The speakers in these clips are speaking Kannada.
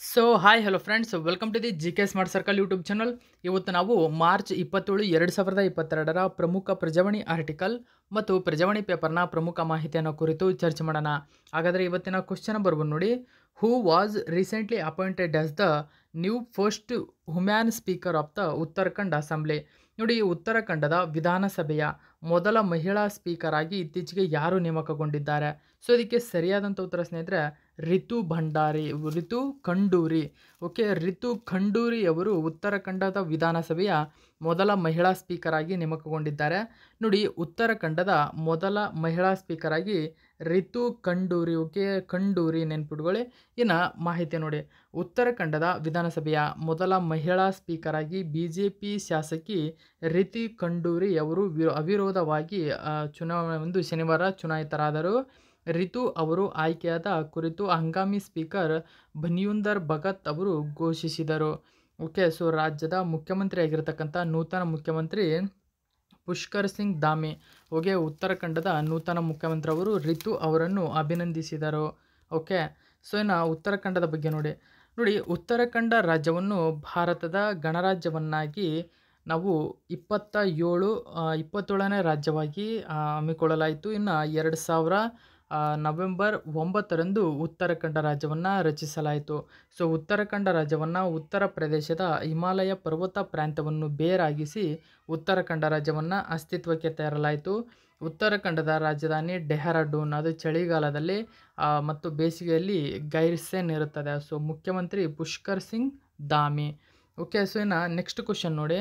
so hi hello friends welcome to the G K smart circle YouTube channel ಇವತ್ತು ನಾವು ಮಾರ್ಚ್ ಇಪ್ಪತ್ತೇಳು ಎರಡು ಸಾವಿರದ ಇಪ್ಪತ್ತೆರಡರ ಪ್ರಮುಖ ಪ್ರಜಾವಾಣಿ ಆರ್ಟಿಕಲ್ ಮತ್ತು ಪ್ರಜಾವಾಣಿ ಪೇಪರ್ನ ಪ್ರಮುಖ ಮಾಹಿತಿಯನ್ನು ಕುರಿತು ಚರ್ಚೆ ಮಾಡೋಣ ಹಾಗಾದರೆ ಇವತ್ತಿನ ಕ್ವಶನ್ ಬರ್ಬೋದು ನೋಡಿ who was recently appointed as the new first woman speaker of the Uttarakhand assembly ನೋಡಿ ಉತ್ತರಾಖಂಡದ ವಿಧಾನಸಭೆಯ ಮೊದಲ ಮಹಿಳಾ ಸ್ಪೀಕರ್ ಆಗಿ ಇತ್ತೀಚೆಗೆ ಯಾರು ನೇಮಕಗೊಂಡಿದ್ದಾರೆ ಸೊ ಇದಕ್ಕೆ ಸರಿಯಾದಂಥ ಉತ್ತರ ಸ್ನೇಹಿತರೆ ರಿತು ಭಂಡಾರಿ ರಿತು ಖಂಡೂರಿ ಓಕೆ ರಿತು ಖಂಡೂರಿ ಅವರು ಉತ್ತರಾಖಂಡದ ವಿಧಾನಸಭೆಯ ಮೊದಲ ಮಹಿಳಾ ಸ್ಪೀಕರ್ ಆಗಿ ನೇಮಕಗೊಂಡಿದ್ದಾರೆ ನೋಡಿ ಉತ್ತರಾಖಂಡದ ಮೊದಲ ಮಹಿಳಾ ಸ್ಪೀಕರ್ ಆಗಿ ರಿತು ಖಂಡೂರಿ ಓಕೆ ಖಂಡೂರಿ ನೆನ್ಪಿಟ್ಕೊಳ್ಳಿ ಇನ್ನು ಮಾಹಿತಿ ನೋಡಿ ಉತ್ತರಾಖಂಡದ ವಿಧಾನಸಭೆಯ ಮೊದಲ ಮಹಿಳಾ ಸ್ಪೀಕರ್ ಆಗಿ ಬಿ ಜೆ ಪಿ ಶಾಸಕಿ ರಿತಿ ಖಂಡೂರಿ ಅವರು ವಿ ಅವಿರೋಧವಾಗಿ ಆ, ಚುನಾವಣೆ ಒಂದು ಶನಿವಾರ ಚುನಾಯಿತರಾದರು ರಿತು ಅವರು ಆಯ್ಕೆಯಾದ ಕುರಿತು ಹಂಗಾಮಿ ಸ್ಪೀಕರ್ ಬನಿಯುಂದರ್ ಭಗತ್ ಅವರು ಘೋಷಿಸಿದರು ಓಕೆ ಸೊ ರಾಜ್ಯದ ಮುಖ್ಯಮಂತ್ರಿ ಆಗಿರತಕ್ಕಂಥ ನೂತನ ಮುಖ್ಯಮಂತ್ರಿ ಪುಷ್ಕರ್ ಸಿಂಗ್ ಧಾಮಿ ಓಕೆ ಉತ್ತರಾಖಂಡದ ನೂತನ ಮುಖ್ಯಮಂತ್ರಿ ಅವರು ರಿತು ಅವರನ್ನು ಅಭಿನಂದಿಸಿದರು ಓಕೆ ಸೊ ಇನ್ನು ಉತ್ತರಾಖಂಡದ ಬಗ್ಗೆ ನೋಡಿ ನೋಡಿ ಉತ್ತರಾಖಂಡ ರಾಜ್ಯವನ್ನು ಭಾರತದ ಗಣರಾಜ್ಯವನ್ನಾಗಿ ನಾವು ಇಪ್ಪತ್ತ ಏಳು ಇಪ್ಪತ್ತೇಳನೇ ರಾಜ್ಯವಾಗಿ ಆ, ಹಮ್ಮಿಕೊಳ್ಳಲಾಯಿತು ಇನ್ನು ಎರಡು ಸಾವಿರ ಆ, ನವೆಂಬರ್ ಒಂಬತ್ತರಂದು ಉತ್ತರಾಖಂಡ ರಾಜ್ಯವನ್ನು ರಚಿಸಲಾಯಿತು ಸೊ ಉತ್ತರಾಖಂಡ ರಾಜ್ಯವನ್ನು ಉತ್ತರ ಪ್ರದೇಶದ ಹಿಮಾಲಯ ಪರ್ವತ ಪ್ರಾಂತ್ಯವನ್ನು ಬೇರಾಗಿಸಿ ಉತ್ತರಾಖಂಡ ರಾಜ್ಯವನ್ನು ಅಸ್ತಿತ್ವಕ್ಕೆ ತರಲಾಯಿತು ಉತ್ತರಾಖಂಡದ ರಾಜಧಾನಿ ಡೆಹ್ರಾಡೂನ್ ಅದು ಚಳಿಗಾಲದಲ್ಲಿ ಆ, ಮತ್ತು ಬೇಸಿಗೆಯಲ್ಲಿ ಗೈರ್ಸೆನ್ ಇರುತ್ತದೆ ಸೊ ಮುಖ್ಯಮಂತ್ರಿ ಪುಷ್ಕರ್ ಸಿಂಗ್ ಧಾಮಿ ಓಕೆ ಸೊ ಇನ್ನು ನೆಕ್ಸ್ಟ್ ಕ್ವಶನ್ ನೋಡಿ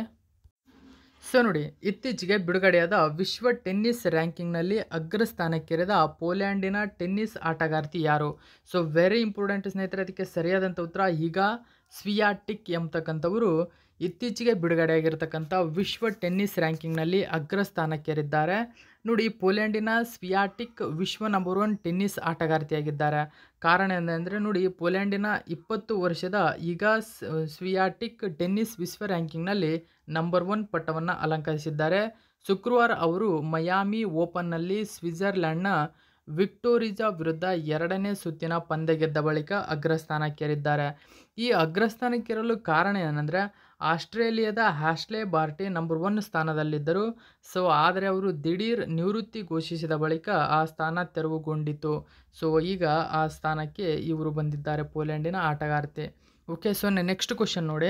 ಸೊ ನೋಡಿ ಇತ್ತೀಚೆಗೆ ಬಿಡುಗಡೆಯಾದ ವಿಶ್ವ ಟೆನ್ನಿಸ್ ರ್ಯಾಂಕಿಂಗ್ನಲ್ಲಿ ಅಗ್ರಸ್ಥಾನಕ್ಕೇರಿದ ಪೋಲ್ಯಾಂಡಿನ ಟೆನ್ನಿಸ್ ಆಟಗಾರ್ತಿ ಯಾರು ಸೊ ವೆರಿ ಇಂಪಾರ್ಟೆಂಟ್ ಸ್ನೇಹಿತರೆ ಅದಕ್ಕೆ ಸರಿಯಾದಂಥ ಉತ್ತರ ಈಗ ಸ್ವಿಯಾಟಿಕ್ ಎಂಬತಕ್ಕಂಥವರು ಇತ್ತೀಚೆಗೆ ಬಿಡುಗಡೆಯಾಗಿರ್ತಕ್ಕಂಥ ವಿಶ್ವ ಟೆನ್ನಿಸ್ ರ್ಯಾಂಕಿಂಗ್ನಲ್ಲಿ ಅಗ್ರಸ್ಥಾನಕ್ಕೇರಿದ್ದಾರೆ ನೋಡಿ ಪೋಲ್ಯಾಂಡಿನ ಸ್ವಿಯಾಟಿಕ್ ವಿಶ್ವ ನಂಬರ್ ಒನ್ ಟೆನ್ನಿಸ್ ಆಟಗಾರ್ತಿಯಾಗಿದ್ದಾರೆ ಕಾರಣ ಏನಂದರೆ ನೋಡಿ ಪೋಲ್ಯಾಂಡಿನ ಇಪ್ಪತ್ತು ವರ್ಷದ ಈಗ ಸ್- ಸ್ವಿಯಾಟಿಕ್ ಟೆನ್ನಿಸ್ ವಿಶ್ವ ರ್ಯಾಂಕಿಂಗ್ನಲ್ಲಿ ನಂಬರ್ ಒನ್ ಪಟ್ಟವನ್ನು ಅಲಂಕರಿಸಿದ್ದಾರೆ ಶುಕ್ರವಾರ ಅವರು ಮಯಾಮಿ ಓಪನ್ನಲ್ಲಿ ಸ್ವಿಟ್ಜರ್ಲ್ಯಾಂಡ್ನ ವಿಕ್ಟೋರಿಜಾ ವಿರುದ್ಧ ಎರಡನೇ ಸುತ್ತಿನ ಪಂದ್ಯ ಗೆದ್ದ ಬಳಿಕ ಅಗ್ರಸ್ಥಾನಕ್ಕೇರಿದ್ದಾರೆ ಈ ಅಗ್ರಸ್ಥಾನಕ್ಕೇರಲು ಕಾರಣ ಏನಂದರೆ ಆಸ್ಟ್ರೇಲಿಯಾದ ಹ್ಯಾಶ್ಲೆ ಬಾರ್ಟಿ ನಂಬರ್ ಒನ್ ಸ್ಥಾನದಲ್ಲಿದ್ದರು ಸೊ ಆದರೆ ಅವರು ದಿಢೀರ್ ನಿವೃತ್ತಿ ಘೋಷಿಸಿದ ಬಳಿಕ ಆ ಸ್ಥಾನ ತೆರವುಗೊಂಡಿತು ಸೊ ಈಗ ಆ ಸ್ಥಾನಕ್ಕೆ ಇವರು ಬಂದಿದ್ದಾರೆ ಪೋಲೆಂಡಿನ ಆಟಗಾರ್ತಿ ಓಕೆ ಸೊ ನೆಕ್ಸ್ಟ್ ಕ್ವಶನ್ ನೋಡಿ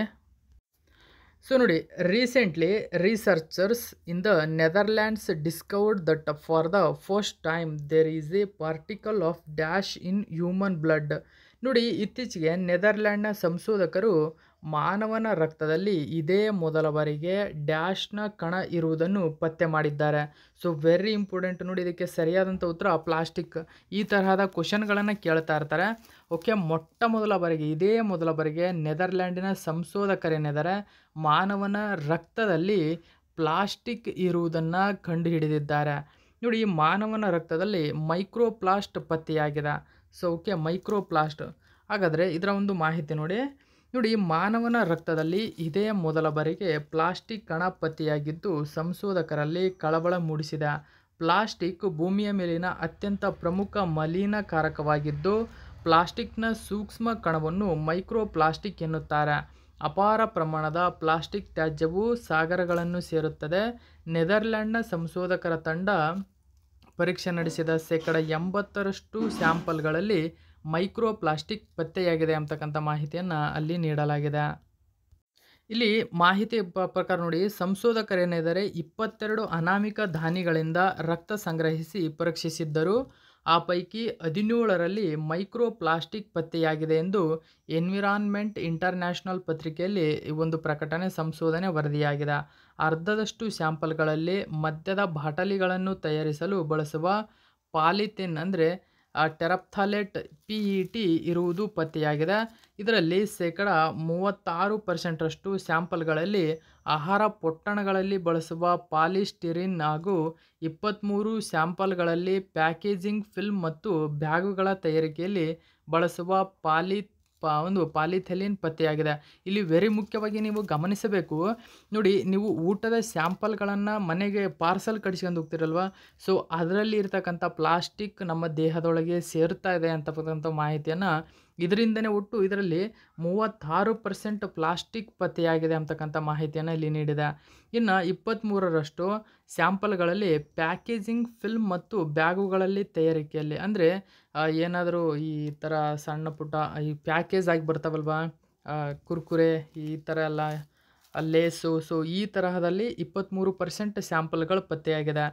ಸೊ ನೋಡಿ recently researchers in the Netherlands discovered that for the first time there is a particle of dash in human blood ನೋಡಿ ಇತ್ತೀಚೆಗೆ ನೆದರ್ಲ್ಯಾಂಡ್ನ ಸಂಶೋಧಕರು ಮಾನವನ ರಕ್ತದಲ್ಲಿ ಇದೇ ಮೊದಲ ಬಾರಿಗೆ ಡ್ಯಾಶ್ನ ಕಣ ಇರುವುದನ್ನು ಪತ್ತೆ ಮಾಡಿದ್ದಾರೆ ಸೊ ವೆರಿ ಇಂಪಾರ್ಟೆಂಟ್ ನೋಡಿ ಇದಕ್ಕೆ ಸರಿಯಾದಂಥ ಉತ್ತರ ಪ್ಲಾಸ್ಟಿಕ್ ಈ ತರಹದ ಕ್ವಶನ್ಗಳನ್ನು ಕೇಳ್ತಾ ಇರ್ತಾರೆ ಓಕೆ ಮೊಟ್ಟ ಮೊದಲ ಬಾರಿಗೆ ಇದೇ ಮೊದಲ ಬಾರಿಗೆ ನೆದರ್ಲ್ಯಾಂಡಿನ ಸಂಶೋಧಕರೇನಿದ್ದಾರೆ ಮಾನವನ ರಕ್ತದಲ್ಲಿ ಪ್ಲಾಸ್ಟಿಕ್ ಇರುವುದನ್ನು ಕಂಡುಹಿಡಿದಿದ್ದಾರೆ ನೋಡಿ ಈ ಮಾನವನ ರಕ್ತದಲ್ಲಿ ಮೈಕ್ರೋಪ್ಲಾಸ್ಟ್ ಪತ್ತೆಯಾಗಿದೆ ಸೊ ಓಕೆ ಮೈಕ್ರೋಪ್ಲಾಸ್ಟ್ ಹಾಗಾದರೆ ಇದರ ಒಂದು ಮಾಹಿತಿ ನೋಡಿ ನೋಡಿ ಮಾನವನ ರಕ್ತದಲ್ಲಿ ಇದೇ ಮೊದಲ ಬಾರಿಗೆ ಪ್ಲಾಸ್ಟಿಕ್ ಕಣ ಪತ್ತೆಯಾಗಿದ್ದು ಸಂಶೋಧಕರಲ್ಲಿ ಕಳವಳ ಮೂಡಿಸಿದೆ ಪ್ಲಾಸ್ಟಿಕ್ ಭೂಮಿಯ ಮೇಲಿನ ಅತ್ಯಂತ ಪ್ರಮುಖ ಮಲಿನಕಾರಕವಾಗಿದ್ದು ಪ್ಲಾಸ್ಟಿಕ್ನ ಸೂಕ್ಷ್ಮ ಕಣವನ್ನು ಮೈಕ್ರೋಪ್ಲಾಸ್ಟಿಕ್ ಎನ್ನುತ್ತಾರೆ ಅಪಾರ ಪ್ರಮಾಣದ ಪ್ಲಾಸ್ಟಿಕ್ ತ್ಯಾಜ್ಯವು ಸಾಗರಗಳನ್ನು ಸೇರುತ್ತದೆ ನೆದರ್ಲ್ಯಾಂಡ್ನ ಸಂಶೋಧಕರ ತಂಡ ಪರೀಕ್ಷೆ ನಡೆಸಿದ ಶೇಕಡ ಎಂಬತ್ತರಷ್ಟು ಸ್ಯಾಂಪಲ್ಗಳಲ್ಲಿ ಮೈಕ್ರೋ ಪ್ಲಾಸ್ಟಿಕ್ ಪತ್ತೆಯಾಗಿದೆ ಅಂತಕ್ಕಂಥ ಮಾಹಿತಿಯನ್ನು ಅಲ್ಲಿ ನೀಡಲಾಗಿದೆ ಇಲ್ಲಿ ಮಾಹಿತಿ ಪ- ಪ್ರಕಾರ ನೋಡಿ ಸಂಶೋಧಕರೇನಿದ್ದಾರೆ ಇಪ್ಪತ್ತೆರಡು ಅನಾಮಿಕ ಧಾನಿಗಳಿಂದ ರಕ್ತ ಸಂಗ್ರಹಿಸಿ ಪರೀಕ್ಷಿಸಿದ್ದರು ಆ ಪೈಕಿ ಹದಿನೇಳರಲ್ಲಿ ಮೈಕ್ರೋ ಪ್ಲಾಸ್ಟಿಕ್ ಪತ್ತೆಯಾಗಿದೆ ಎಂದು ಎನ್ವಿರಾನ್ಮೆಂಟ್ ಇಂಟರ್ನ್ಯಾಷನಲ್ ಪತ್ರಿಕೆಯಲ್ಲಿ ಈ ಒಂದು ಪ್ರಕಟಣೆ ಸಂಶೋಧನೆ ವರದಿಯಾಗಿದೆ ಅರ್ಧದಷ್ಟು ಸ್ಯಾಂಪಲ್ಗಳಲ್ಲಿ ಮದ್ಯದ ಬಾಟಲಿಗಳನ್ನು ತಯಾರಿಸಲು ಬಳಸುವ ಪಾಲಿಥಿನ್ ಅಂದರೆ ಟೆರಪ್ಥಾಲೆಟ್ ಪಿ ಇ ಟಿ ಇರುವುದು ಪತ್ತೆಯಾಗಿದೆ ಇದರಲ್ಲಿ ಶೇಕಡ ಮೂವತ್ತಾರು ಪರ್ಸೆಂಟರಷ್ಟು ಸ್ಯಾಂಪಲ್ಗಳಲ್ಲಿ ಆಹಾರ ಪೊಟ್ಟಣಗಳಲ್ಲಿ ಬಳಸುವ ಪಾಲಿಸ್ಟಿರಿನ್ ಹಾಗೂ ಇಪ್ಪತ್ತ್ಮೂರು ಸ್ಯಾಂಪಲ್ಗಳಲ್ಲಿ ಪ್ಯಾಕೇಜಿಂಗ್ ಫಿಲ್ಮ್ ಮತ್ತು ಬ್ಯಾಗುಗಳ ತಯಾರಿಕೆಯಲ್ಲಿ ಬಳಸುವ ಪಾಲಿ ಪ ಒಂದು ಪಾಲಿಥೆಲಿನ್ ಪತ್ತೆಯಾಗಿದೆ ಇಲ್ಲಿ ವೆರಿ ಮುಖ್ಯವಾಗಿ ನೀವು ಗಮನಿಸಬೇಕು ನೋಡಿ ನೀವು ಊಟದ ಸ್ಯಾಂಪಲ್ಗಳನ್ನು ಮನೆಗೆ ಪಾರ್ಸಲ್ ಕಟ್ಸ್ಕೊಂಡು ಹೋಗ್ತಿರಲ್ವ ಸೊ ಅದರಲ್ಲಿ ಇರ್ತಕ್ಕಂಥ ಪ್ಲಾಸ್ಟಿಕ್ ನಮ್ಮ ದೇಹದೊಳಗೆ ಸೇರ್ತಾ ಇದೆ ಅಂತಕ್ಕಂಥ ಮಾಹಿತಿಯನ್ನು ಇದರಿಂದನೇ ಒಟ್ಟು ಇದರಲ್ಲಿ ಮೂವತ್ತಾರು ಪರ್ಸೆಂಟ್ ಪ್ಲಾಸ್ಟಿಕ್ ಪತ್ತೆಯಾಗಿದೆ ಅಂತಕ್ಕಂಥ ಮಾಹಿತಿಯನ್ನು ಇಲ್ಲಿ ನೀಡಿದೆ ಇನ್ನು ಇಪ್ಪತ್ತ್ಮೂರರಷ್ಟು ಸ್ಯಾಂಪಲ್ಗಳಲ್ಲಿ ಪ್ಯಾಕೇಜಿಂಗ್ ಫಿಲ್ಮ್ ಮತ್ತು ಬ್ಯಾಗುಗಳಲ್ಲಿ ತಯಾರಿಕೆಯಲ್ಲಿ ಅಂದರೆ ಏನಾದರೂ ಈ ಥರ ಸಣ್ಣ ಪುಟ್ಟ ಈ ಪ್ಯಾಕೇಜ್ ಆಗಿ ಬರ್ತಾವಲ್ವಾ ಆ, ಕುರ್ಕುರೆ ಈ ಥರ ಎಲ್ಲ ಆ, ಲೇಸು ಸೊ ಈ ತರಹದಲ್ಲಿ ಇಪ್ಪತ್ತ್ಮೂರು ಪರ್ಸೆಂಟ್ ಸ್ಯಾಂಪಲ್ಗಳು ಪತ್ತೆಯಾಗಿದೆ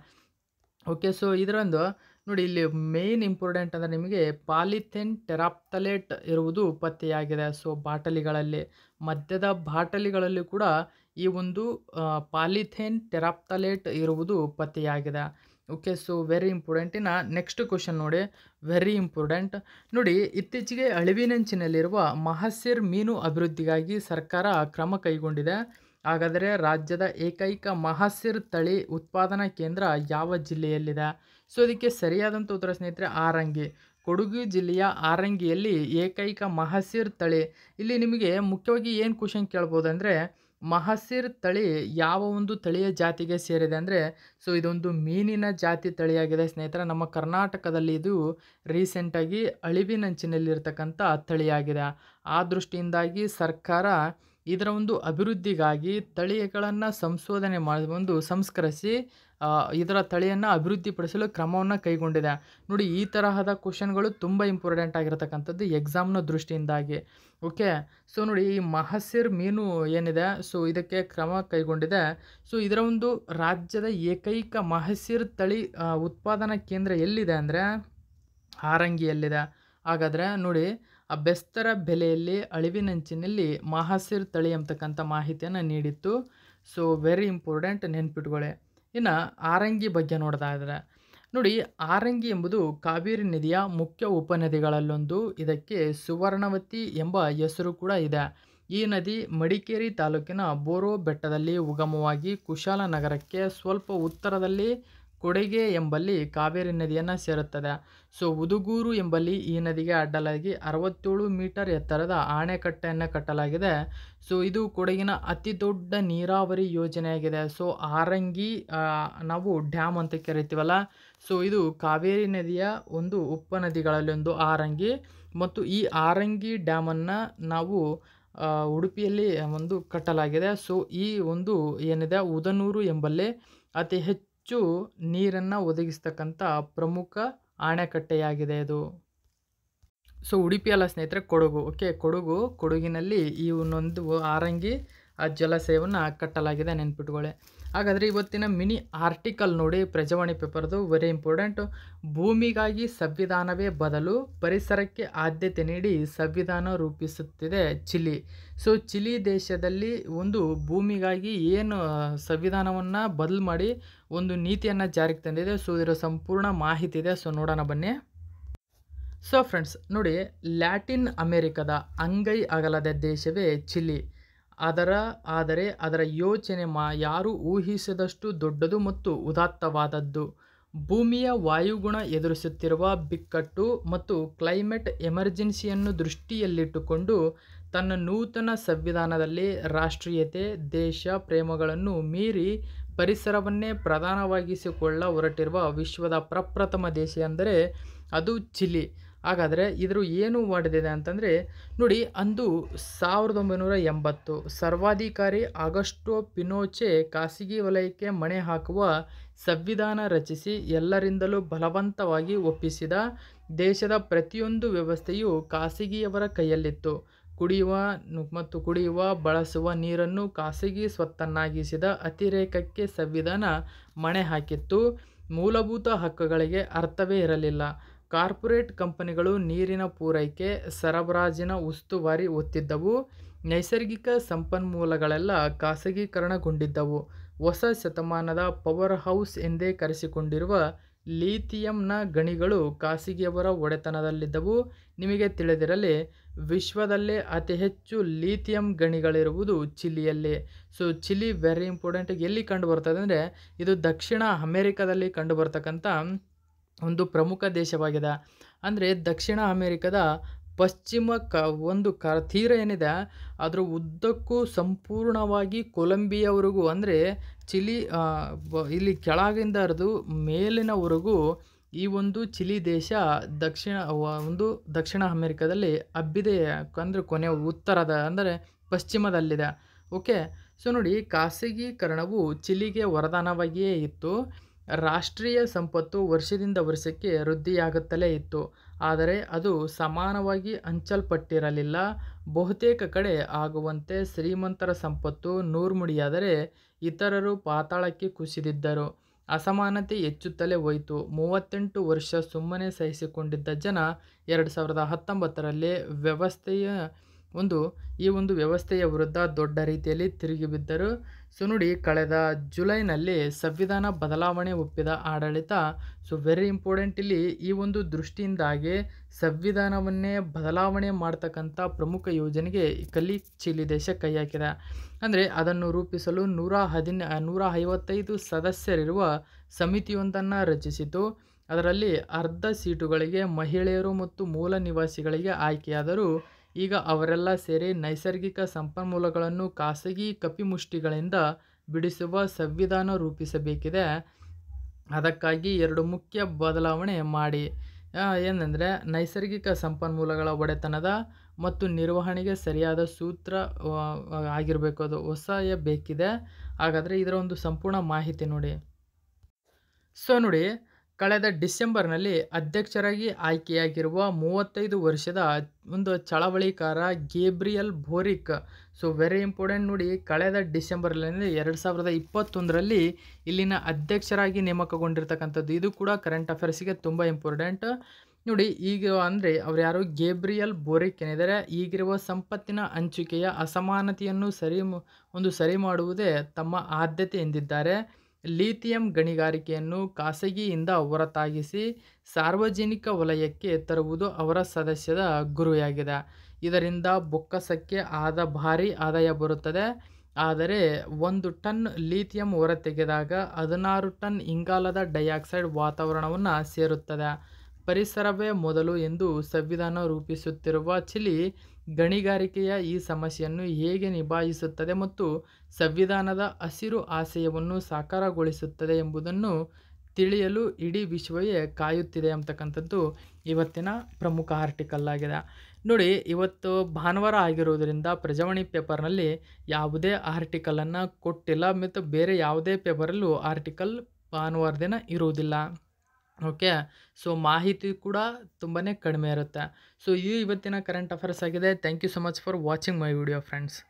ಓಕೆ ಸೊ ಇದರೊಂದು ನೋಡಿ ಇಲ್ಲಿ ಮೇನ್ ಇಂಪಾರ್ಟೆಂಟ್ ಅಂದರೆ ನಿಮಗೆ ಪಾಲಿಥೆನ್ ಟೆರಾಪ್ತಲೇಟ್ ಇರುವುದು ಪತ್ತೆಯಾಗಿದೆ ಸೊ ಬಾಟಲಿಗಳಲ್ಲಿ ಮದ್ಯದ ಬಾಟಲಿಗಳಲ್ಲಿ ಕೂಡ ಈ ಒಂದು ಪಾಲಿಥೇನ್ ಟೆರಾಪ್ತಲೇಟ್ ಇರುವುದು ಪತ್ತೆಯಾಗಿದೆ ಓಕೆ ಸೊ ವೆರಿ ಇಂಪಾರ್ಟೆಂಟ್ ಇನ್ನು ನೆಕ್ಸ್ಟ್ ಕ್ವಶನ್ ನೋಡಿ ವೆರಿ ಇಂಪಾರ್ಟೆಂಟ್ ನೋಡಿ ಇತ್ತೀಚೆಗೆ ಅಳಿವಿನಂಚಿನಲ್ಲಿರುವ ಮಹಸಿರ್ ಮೀನು ಅಭಿವೃದ್ಧಿಗಾಗಿ ಸರ್ಕಾರ ಕ್ರಮ ಕೈಗೊಂಡಿದೆ ಹಾಗಾದರೆ ರಾಜ್ಯದ ಏಕೈಕ ಮಹಸಿರ್ ತಳಿ ಉತ್ಪಾದನಾ ಕೇಂದ್ರ ಯಾವ ಜಿಲ್ಲೆಯಲ್ಲಿದೆ ಸೊ ಇದಕ್ಕೆ ಸರಿಯಾದಂಥ ಉತ್ತರ ಸ್ನೇಹಿತರೆ ಆರಂಗಿ ಕೊಡಗು ಜಿಲ್ಲೆಯ ಆರಂಗಿಯಲ್ಲಿ ಏಕೈಕ ಮಹಸಿರ್ ತಳಿ ಇಲ್ಲಿ ನಿಮಗೆ ಮುಖ್ಯವಾಗಿ ಏನು ಕ್ವಶನ್ ಕೇಳ್ಬೋದು ಅಂದರೆ ಮಹಸಿರ್ ತಳಿ ಯಾವ ಒಂದು ತಳಿಯ ಜಾತಿಗೆ ಸೇರಿದೆ ಅಂದರೆ ಸೊ ಇದೊಂದು ಮೀನಿನ ಜಾತಿ ತಳಿಯಾಗಿದೆ ಸ್ನೇಹಿತರೆ ನಮ್ಮ ಕರ್ನಾಟಕದಲ್ಲಿ ಇದು ರೀಸೆಂಟಾಗಿ ಅಳಿವಿನಂಚಿನಲ್ಲಿರ್ತಕ್ಕಂಥ ತಳಿಯಾಗಿದೆ ಆ ದೃಷ್ಟಿಯಿಂದಾಗಿ ಸರ್ಕಾರ ಇದರ ಒಂದು ಅಭಿವೃದ್ಧಿಗಾಗಿ ತಳಿಗಳನ್ನು ಸಂಶೋಧನೆ ಮಾಡಿ ಒಂದು ಸಂಸ್ಕರಿಸಿ ಆ, ಇದರ ತಳಿಯನ್ನು ಅಭಿವೃದ್ಧಿಪಡಿಸಲು ಕ್ರಮವನ್ನು ಕೈಗೊಂಡಿದೆ ನೋಡಿ ಈ ತರಹದ ಕ್ವಶನ್ಗಳು ತುಂಬ ಇಂಪಾರ್ಟೆಂಟ್ ಆಗಿರತಕ್ಕಂಥದ್ದು ಎಕ್ಸಾಮ್ನ ದೃಷ್ಟಿಯಿಂದಾಗಿ ಓಕೆ ಸೊ ನೋಡಿ ಈ ಮಹಸಿರ್ ಮೀನು ಏನಿದೆ ಸೊ ಇದಕ್ಕೆ ಕ್ರಮ ಕೈಗೊಂಡಿದೆ ಸೊ ಇದರ ಒಂದು ರಾಜ್ಯದ ಏಕೈಕ ಮಹಸಿರ್ ತಳಿ ಆ, ಉತ್ಪಾದನಾ ಕೇಂದ್ರ ಎಲ್ಲಿದೆ ಅಂದರೆ ಹಾರಂಗಿಯಲ್ಲಿದೆ ಹಾಗಾದರೆ ನೋಡಿ ಆ ಬೆಸ್ತರ ಬೆಲೆಯಲ್ಲಿ ಅಳಿವಿನಂಚಿನಲ್ಲಿ ಮಹಾಸಿರ್ ತಳಿ ಅಂತಕ್ಕಂಥ ಮಾಹಿತಿಯನ್ನು ನೀಡಿತ್ತು ಸೊ ವೆರಿ ಇಂಪಾರ್ಟೆಂಟ್ ನೆನ್ಪಿಟ್ಕೊಳ್ಳಿ ಇನ್ನು ಆರಂಗಿ ಬಗ್ಗೆ ನೋಡೋದಾದರೆ ನೋಡಿ ಆರಂಗಿ ಎಂಬುದು ಕಾವೇರಿ ನದಿಯ ಮುಖ್ಯ ಉಪನದಿಗಳಲ್ಲೊಂದು ಇದಕ್ಕೆ ಸುವರ್ಣವತಿ ಎಂಬ ಹೆಸರು ಕೂಡ ಇದೆ ಈ ನದಿ ಮಡಿಕೇರಿ ತಾಲೂಕಿನ ಬೋರೋ ಬೆಟ್ಟದಲ್ಲಿ ಉಗಮವಾಗಿ ಕುಶಾಲನಗರಕ್ಕೆ ಸ್ವಲ್ಪ ಉತ್ತರದಲ್ಲಿ ಕೊಡಗೆ ಎಂಬಲ್ಲಿ ಕಾವೇರಿ ನದಿಯನ್ನು ಸೇರುತ್ತದೆ ಸೊ ಉದುಗೂರು ಎಂಬಲ್ಲಿ ಈ ನದಿಗೆ ಅಡ್ಡಲಾಗಿ ಅರವತ್ತೇಳು ಮೀಟರ್ ಎತ್ತರದ ಆಣೆಕಟ್ಟೆಯನ್ನು ಕಟ್ಟಲಾಗಿದೆ ಸೊ ಇದು ಕೊಡಗಿನ ಅತಿ ದೊಡ್ಡ ನೀರಾವರಿ ಯೋಜನೆಯಾಗಿದೆ ಸೊ ಆರಂಗಿ ಆ, ನಾವು ಡ್ಯಾಮ್ ಅಂತ ಕರಿತೀವಲ್ಲ ಸೊ ಇದು ಕಾವೇರಿ ನದಿಯ ಒಂದು ಉಪನದಿಗಳಲ್ಲಿ ಒಂದು ಆರಂಗಿ ಮತ್ತು ಈ ಆರಂಗಿ ಡ್ಯಾಮನ್ನು ನಾವು ಆ, ಉಡುಪಿಯಲ್ಲಿ ಒಂದು ಕಟ್ಟಲಾಗಿದೆ ಸೊ ಈ ಒಂದು ಏನಿದೆ ಉದನೂರು ಎಂಬಲ್ಲಿ ಅತಿ ಹೆಚ್ಚು ನೀರನ್ನು ಒದಗಿಸ್ತಕ್ಕಂಥ ಪ್ರಮುಖ ಅಣೆಕಟ್ಟೆಯಾಗಿದೆ ಇದು ಸೊ ಉಡುಪಿ ಅಲ್ಲ ಸ್ನೇಹಿತರೆ ಕೊಡಗು ಓಕೆ ಕೊಡಗು ಕೊಡಗಿನಲ್ಲಿ ಈ ಒಂದೊಂದು ಆರಂಗಿ ಆ ಜಲಾಶಯವನ್ನು ಕಟ್ಟಲಾಗಿದೆ ನೆನ್ಪಿಟ್ಕೊಳ್ಳಿ ಹಾಗಾದರೆ ಇವತ್ತಿನ ಮಿನಿ ಆರ್ಟಿಕಲ್ ನೋಡಿ ಪ್ರಜಾವಾಣಿ ಪೇಪರ್ದು ವೆರಿ ಇಂಪಾರ್ಟೆಂಟ್ ಭೂಮಿಗಾಗಿ ಸಂವಿಧಾನವೇ ಬದಲು ಪರಿಸರಕ್ಕೆ ಆದ್ಯತೆ ನೀಡಿ ಸಂವಿಧಾನ ರೂಪಿಸುತ್ತಿದೆ ಚಿಲಿ ಸೊ ಚಿಲಿ ದೇಶದಲ್ಲಿ ಒಂದು ಭೂಮಿಗಾಗಿ ಏನು ಸಂವಿಧಾನವನ್ನು ಬದಲು ಮಾಡಿ ಒಂದು ನೀತಿಯನ್ನು ಜಾರಿಗೆ ತಂದಿದೆ ಸೊ ಇದರ ಸಂಪೂರ್ಣ ಮಾಹಿತಿ ಇದೆ ಸೊ ನೋಡೋಣ ಬನ್ನಿ ಸೊ ಫ್ರೆಂಡ್ಸ್ ನೋಡಿ ಲ್ಯಾಟಿನ್ ಅಮೆರಿಕದ ಅಂಗೈ ಅಗಲದ ದೇಶವೇ ಚಿಲಿ ಅದರ ಆದರೆ ಅದರ ಯೋಚನೆ ಮಾ ಯಾರು ಊಹಿಸದಷ್ಟು ದೊಡ್ಡದು ಮತ್ತು ಉದಾತ್ತವಾದದ್ದು ಭೂಮಿಯ ವಾಯುಗುಣ ಎದುರಿಸುತ್ತಿರುವ ಬಿಕ್ಕಟ್ಟು ಮತ್ತು ಕ್ಲೈಮೇಟ್ ಎಮರ್ಜೆನ್ಸಿಯನ್ನು ದೃಷ್ಟಿಯಲ್ಲಿಟ್ಟುಕೊಂಡು ತನ್ನ ನೂತನ ಸಂವಿಧಾನದಲ್ಲಿ ರಾಷ್ಟ್ರೀಯತೆ ದೇಶ ಪ್ರೇಮಗಳನ್ನು ಮೀರಿ ಪರಿಸರವನ್ನೇ ಪ್ರಧಾನವಾಗಿಸಿಕೊಳ್ಳ ಹೊರಟಿರುವ ವಿಶ್ವದ ಪ್ರಪ್ರಥಮ ದೇಶ ಅಂದರೆ ಅದು ಚಿಲಿ ಹಾಗಾದರೆ ಇದ್ರ ಏನು ಮಾಡಿದೆ ಅಂತಂದರೆ ನೋಡಿ ಅಂದು ಸಾವಿರದ ಒಂಬೈನೂರ ಎಂಬತ್ತು ಸರ್ವಾಧಿಕಾರಿ ಆಗಸ್ಟೋ ಪಿನೋಚೆ ಖಾಸಗಿ ವಲಯಕ್ಕೆ ಮಣೆ ಹಾಕುವ ಸಂವಿಧಾನ ರಚಿಸಿ ಎಲ್ಲರಿಂದಲೂ ಬಲವಂತವಾಗಿ ಒಪ್ಪಿಸಿದ ದೇಶದ ಪ್ರತಿಯೊಂದು ವ್ಯವಸ್ಥೆಯು ಖಾಸಗಿಯವರ ಕೈಯಲ್ಲಿತ್ತು ಕುಡಿಯುವ ನು- ಮತ್ತು ಕುಡಿಯುವ ಬಳಸುವ ನೀರನ್ನು ಖಾಸಗಿ ಸ್ವತ್ತನ್ನಾಗಿಸಿದ ಅತಿರೇಕಕ್ಕೆ ಸಂವಿಧಾನ ಮಣೆ ಹಾಕಿತ್ತು ಮೂಲಭೂತ ಹಕ್ಕುಗಳಿಗೆ ಅರ್ಥವೇ ಇರಲಿಲ್ಲ ಕಾರ್ಪೊರೇಟ್ ಕಂಪನಿಗಳು ನೀರಿನ ಪೂರೈಕೆ ಸರಬರಾಜಿನ ಉಸ್ತುವಾರಿ ಹೊತ್ತಿದ್ದವು ನೈಸರ್ಗಿಕ ಸಂಪನ್ಮೂಲಗಳೆಲ್ಲ ಖಾಸಗೀಕರಣಗೊಂಡಿದ್ದವು ಹೊಸ ಶತಮಾನದ ಪವರ್ ಹೌಸ್ ಎಂದೇ ಕರೆಸಿಕೊಂಡಿರುವ ಲೀಥಿಯಂನ ಗಣಿಗಳು ಖಾಸಗಿಯವರ ಒಡೆತನದಲ್ಲಿದ್ದವು ನಿಮಗೆ ತಿಳಿದಿರಲಿ ವಿಶ್ವದಲ್ಲೇ ಅತಿ ಹೆಚ್ಚು ಲೀಥಿಯಂ ಗಣಿಗಳಿರುವುದು ಚಿಲಿಯಲ್ಲಿ ಸೊ ಚಿಲಿ ವೆರಿ ಇಂಪಾರ್ಟೆಂಟ್ ಎಲ್ಲಿ ಕಂಡು ಬರ್ತದೆ ಅಂದರೆ ಇದು ದಕ್ಷಿಣ ಅಮೆರಿಕದಲ್ಲಿ ಕಂಡು ಬರ್ತಕ್ಕಂಥ ಒಂದು ಪ್ರಮುಖ ದೇಶವಾಗಿದೆ ಅಂದರೆ ದಕ್ಷಿಣ ಅಮೆರಿಕದ ಪಶ್ಚಿಮ ಕ ಒಂದು ಕ ತೀರ ಏನಿದೆ ಅದರ ಉದ್ದಕ್ಕೂ ಸಂಪೂರ್ಣವಾಗಿ ಕೊಲಂಬಿಯಾವರೆಗೂ ಅಂದರೆ ಚಿಲಿ ಆ, ಬ- ಇಲ್ಲಿ ಕೆಳಗಿಂದ ಹರಿದು ಮೇಲಿನವರೆಗೂ ಈ ಒಂದು ಚಿಲಿ ದೇಶ ದಕ್ಷಿಣ ವ- ಒಂದು ದಕ್ಷಿಣ ಅಮೆರಿಕದಲ್ಲಿ ಹಬ್ಬಿದೆ ಅಂದರೆ ಕೊನೆ ಉತ್ತರದ ಅಂದರೆ ಪಶ್ಚಿಮದಲ್ಲಿದೆ ಓಕೆ ಸೊ ನೋಡಿ ಖಾಸಗೀಕರಣವು ಚಿಲಿಗೆ ವರದಾನವಾಗಿಯೇ ಇತ್ತು ರಾಷ್ಟ್ರೀಯ ಸಂಪತ್ತು ವರ್ಷದಿಂದ ವರ್ಷಕ್ಕೆ ವೃದ್ಧಿಯಾಗುತ್ತಲೇ ಇತ್ತು ಆದರೆ ಅದು ಸಮಾನವಾಗಿ ಹಂಚಲ್ಪಟ್ಟಿರಲಿಲ್ಲ ಬಹುತೇಕ ಕಡೆ ಆಗುವಂತೆ ಶ್ರೀಮಂತರ ಸಂಪತ್ತು ನೂರ್ಮುಡಿಯಾದರೆ ಇತರರು ಪಾತಾಳಕ್ಕೆ ಕುಸಿದಿದ್ದರು ಅಸಮಾನತೆ ಹೆಚ್ಚುತ್ತಲೇ ಹೋಯಿತು ಮೂವತ್ತೆಂಟು ವರ್ಷ ಸುಮ್ಮನೆ ಸಹಿಸಿಕೊಂಡಿದ್ದ ಜನ ಎರಡು ಸಾವಿರದ ಹತ್ತೊಂಬತ್ತರಲ್ಲಿ ವ್ಯವಸ್ಥೆಯ ಒಂದು ಈ ಒಂದು ವ್ಯವಸ್ಥೆಯ ವಿರುದ್ಧ ದೊಡ್ಡ ರೀತಿಯಲ್ಲಿ ತಿರುಗಿ ಬಿದ್ದರು ಸೊ ನೋಡಿ ಕಳೆದ ಜುಲೈನಲ್ಲಿ ಸಂವಿಧಾನ ಬದಲಾವಣೆ ಒಪ್ಪಿದ ಆಡಳಿತ ಸೊ ವೆರಿ ಇಂಪಾರ್ಟೆಂಟ್ ಇಲ್ಲಿ ಈ ಒಂದು ದೃಷ್ಟಿಯಿಂದಾಗಿ ಸಂವಿಧಾನವನ್ನೇ ಬದಲಾವಣೆ ಮಾಡ್ತಕ್ಕಂಥ ಪ್ರಮುಖ ಯೋಜನೆಗೆ ಕಲಿ ಚಿಲಿ ದೇಶ ಕೈ ಹಾಕಿದೆ ಅಂದರೆ ಅದನ್ನು ರೂಪಿಸಲು ನೂರ ಹದಿನ ನೂರ ಐವತ್ತೈದು ಸದಸ್ಯರಿರುವ ಸಮಿತಿಯೊಂದನ್ನು ರಚಿಸಿತು ಅದರಲ್ಲಿ ಅರ್ಧ ಸೀಟುಗಳಿಗೆ ಮಹಿಳೆಯರು ಮತ್ತು ಮೂಲ ನಿವಾಸಿಗಳಿಗೆ ಆಯ್ಕೆಯಾದರೂ ಈಗ ಅವರೆಲ್ಲ ಸೇರಿ ನೈಸರ್ಗಿಕ ಸಂಪನ್ಮೂಲಗಳನ್ನು ಖಾಸಗಿ ಕಪಿಮುಷ್ಟಿಗಳಿಂದ ಬಿಡಿಸುವ ಸಂವಿಧಾನ ರೂಪಿಸಬೇಕಿದೆ ಅದಕ್ಕಾಗಿ ಎರಡು ಮುಖ್ಯ ಬದಲಾವಣೆ ಮಾಡಿ ಏನಂದರೆ ನೈಸರ್ಗಿಕ ಸಂಪನ್ಮೂಲಗಳ ಒಡೆತನದ ಮತ್ತು ನಿರ್ವಹಣೆಗೆ ಸರಿಯಾದ ಸೂತ್ರ ಆ, ಆಗಿರಬೇಕು ಅದು ಹೊಸ ಬೇಕಿದೆ ಹಾಗಾದರೆ ಇದರ ಒಂದು ಸಂಪೂರ್ಣ ಮಾಹಿತಿ ನೋಡಿ ಸೊ ನೋಡಿ ಕಳೆದ ಡಿಸೆಂಬರ್ನಲ್ಲಿ ಅಧ್ಯಕ್ಷರಾಗಿ ಆಯ್ಕೆಯಾಗಿರುವ ಮೂವತ್ತೈದು ವರ್ಷದ ಒಂದು ಚಳವಳಿಕಾರ Gabriel Boric so very important ನೋಡಿ ಕಳೆದ ಡಿಸೆಂಬರ್ನಲ್ಲಿ ಎರಡು ಸಾವಿರದ ಇಪ್ಪತ್ತೊಂದರಲ್ಲಿ ಇಲ್ಲಿನ ಅಧ್ಯಕ್ಷರಾಗಿ ನೇಮಕಗೊಂಡಿರ್ತಕ್ಕಂಥದ್ದು ಇದು ಕೂಡ ಕರೆಂಟ್ ಅಫೇರ್ಸ್ಗೆ ತುಂಬ ಇಂಪಾರ್ಟೆಂಟ್ ನೋಡಿ ಈಗ ಅಂದರೆ ಅವ್ರು ಯಾರು ಗೇಬ್ರಿಯಲ್ ಬೋರಿಕ್ ಏನಿದ್ದಾರೆ ಈಗಿರುವ ಸಂಪತ್ತಿನ ಹಂಚಿಕೆಯ ಅಸಮಾನತೆಯನ್ನು ಸರಿ ಮು- ಒಂದು ಸರಿ ಮಾಡುವುದೇ ತಮ್ಮ ಆದ್ಯತೆ ಎಂದಿದ್ದಾರೆ ಲಿಥಿಯಂ ಗಣಿಗಾರಿಕೆಯನ್ನು ಖಾಸಗಿಯಿಂದ ಹೊರತಾಗಿಸಿ ಸಾರ್ವಜನಿಕ ವಲಯಕ್ಕೆ ತರುವುದು ಅವರ ಸದಸ್ಯದ ಗುರಿಯಾಗಿದೆ ಇದರಿಂದ ಬೊಕ್ಕಸಕ್ಕೆ ಆದ ಭಾರಿ ಆದಾಯ ಬರುತ್ತದೆ ಆದರೆ ಒಂದು ಟನ್ ಲಿಥಿಯಂ ಹೊರತೆಗೆದಾಗ ಹದಿನಾರು ಟನ್ ಇಂಗಾಲದ ಡೈಆಕ್ಸೈಡ್ ವಾತಾವರಣವನ್ನು ಸೇರುತ್ತದೆ ಪರಿಸರವೇ ಮೊದಲು ಎಂದು ಸಂವಿಧಾನ ರೂಪಿಸುತ್ತಿರುವ ಚಿಲಿ ಗಣಿಗಾರಿಕೆಯ ಈ ಸಮಸ್ಯೆಯನ್ನು ಹೇಗೆ ನಿಭಾಯಿಸುತ್ತದೆ ಮತ್ತು ಸಂವಿಧಾನದ ಹಸಿರು ಆಶಯವನ್ನು ಸಾಕಾರಗೊಳಿಸುತ್ತದೆ ಎಂಬುದನ್ನು ತಿಳಿಯಲು ಇಡೀ ವಿಶ್ವವೇ ಕಾಯುತ್ತಿದೆ ಅಂತಕ್ಕಂಥದ್ದು ಇವತ್ತಿನ ಪ್ರಮುಖ ಆರ್ಟಿಕಲ್ ಆಗಿದೆ ನೋಡಿ ಇವತ್ತು ಭಾನುವಾರ ಆಗಿರೋದ್ರಿಂದ ಪ್ರಜಾವಾಣಿ ಪೇಪರ್ನಲ್ಲಿ ಯಾವುದೇ ಆರ್ಟಿಕಲನ್ನು ಕೊಟ್ಟಿಲ್ಲ ಮತ್ತು ಬೇರೆ ಯಾವುದೇ ಪೇಪರಲ್ಲೂ ಆರ್ಟಿಕಲ್ ಭಾನುವಾರ ದಿನ ಇರುವುದಿಲ್ಲ ಓಕೆ ಸೊ ಮಾಹಿತಿ ಕೂಡ ತುಂಬಾ ಕಡಿಮೆ ಇರುತ್ತೆ ಸೊ ಇದು ಇವತ್ತಿನ ಕರೆಂಟ್ ಅಫೇರ್ಸ್ ಆಗಿದೆ thank you so much for watching my video friends